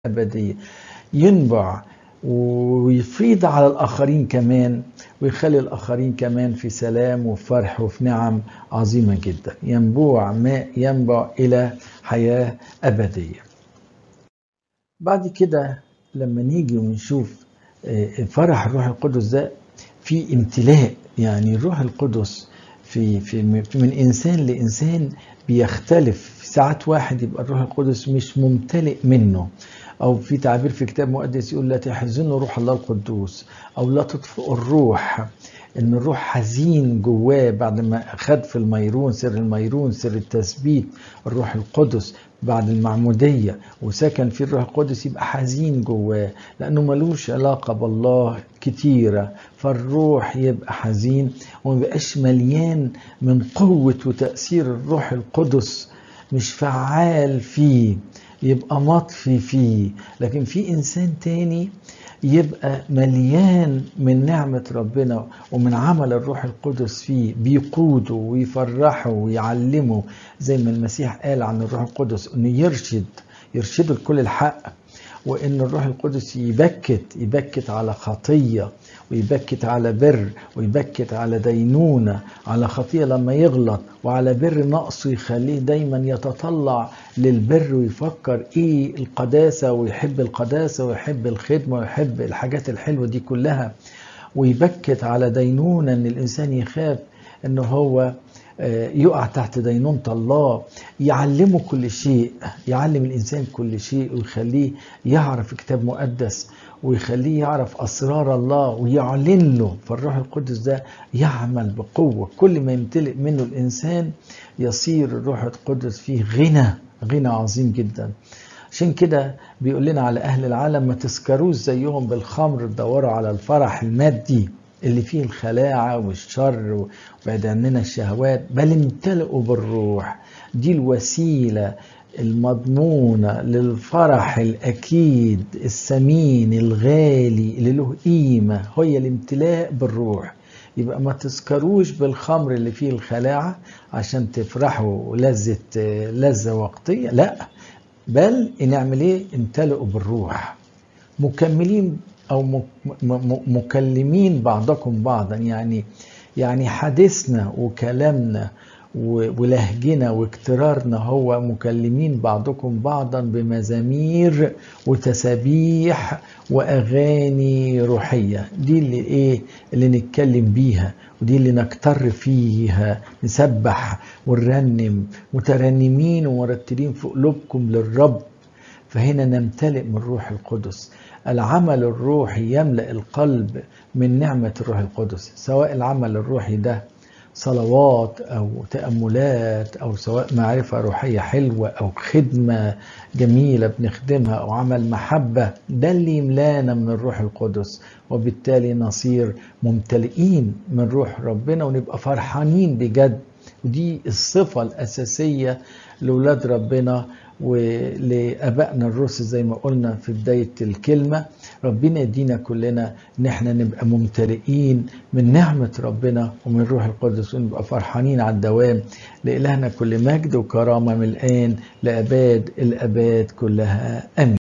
أبدية ينبع ويفيض على الآخرين كمان ويخلي الآخرين كمان في سلام وفرح وفي نعم عظيمة جدا ينبوع ماء ينبع إلى حياة أبدية بعد كده لما نيجي ونشوف فرح الروح القدس ده في امتلاء يعني الروح القدس في في من انسان لانسان بيختلف ساعات واحد يبقى الروح القدس مش ممتلئ منه او في تعبير في كتاب مقدس يقول لا تحزنوا روح الله القدوس او لا تطفئوا الروح ان الروح حزين جواه بعد ما خد في الميرون سر الميرون سر التثبيت الروح القدس بعد المعمودية وسكن في الروح القدس يبقى حزين جواه لأنه ملوش علاقة بالله كتيرة فالروح يبقى حزين ومبقاش مليان من قوة وتأثير الروح القدس مش فعال فيه يبقى مطفي فيه لكن في إنسان تاني يبقى مليان من نعمة ربنا ومن عمل الروح القدس فيه بيقوده ويفرحه ويعلمه زي ما المسيح قال عن الروح القدس انه يرشد يرشده لكل الحق وان الروح القدس يبكت يبكت على خطيه ويبكت على بر ويبكت على دينونة على خطية لما يغلط وعلى بر نقصه يخليه دايما يتطلع للبر ويفكر ايه القداسة ويحب القداسة ويحب الخدمة ويحب الحاجات الحلوة دي كلها ويبكت على دينونة ان الانسان يخاف ان هو يقع تحت دينونة الله يعلمه كل شيء يعلم الإنسان كل شيء ويخليه يعرف كتاب مقدس ويخليه يعرف أسرار الله ويعلن له فالروح القدس ده يعمل بقوة كل ما يمتلئ منه الإنسان يصير الروح القدس فيه غنى غنى عظيم جدا عشان كده بيقول لنا على أهل العالم ما تسكروش زيهم بالخمر تدوروا على الفرح المادي اللي فيه الخلاعة والشر وبعد عننا الشهوات بل امتلئوا بالروح دي الوسيلة المضمونة للفرح الأكيد الثمين الغالي اللي له قيمة هي الامتلاء بالروح يبقى ما تسكروش بالخمر اللي فيه الخلاعة عشان تفرحوا لذة لذة وقتية لا بل نعمل ايه امتلئوا بالروح مكملين او مكلمين بعضكم بعضا يعني يعني حديثنا وكلامنا ولهجنا واكترارنا هو مكلمين بعضكم بعضا بمزامير وتسابيح واغاني روحيه دي اللي ايه اللي نتكلم بيها ودي اللي نكتر فيها نسبح ونرنم مترنمين ومرتلين في قلوبكم للرب فهنا نمتلئ من الروح القدس العمل الروحي يملأ القلب من نعمة الروح القدس سواء العمل الروحي ده صلوات أو تأملات أو سواء معرفة روحية حلوة أو خدمة جميلة بنخدمها أو عمل محبة ده اللي يملانا من الروح القدس وبالتالي نصير ممتلئين من روح ربنا ونبقى فرحانين بجد ودي الصفة الأساسية لولاد ربنا ولابائنا الرسل زي ما قلنا في بدايه الكلمه ربنا يدينا كلنا ان احنا نبقى ممتلئين من نعمه ربنا ومن روح القدس ونبقى فرحانين على الدوام لالهنا كل مجد وكرامه من الان لاباد الاباد كلها امين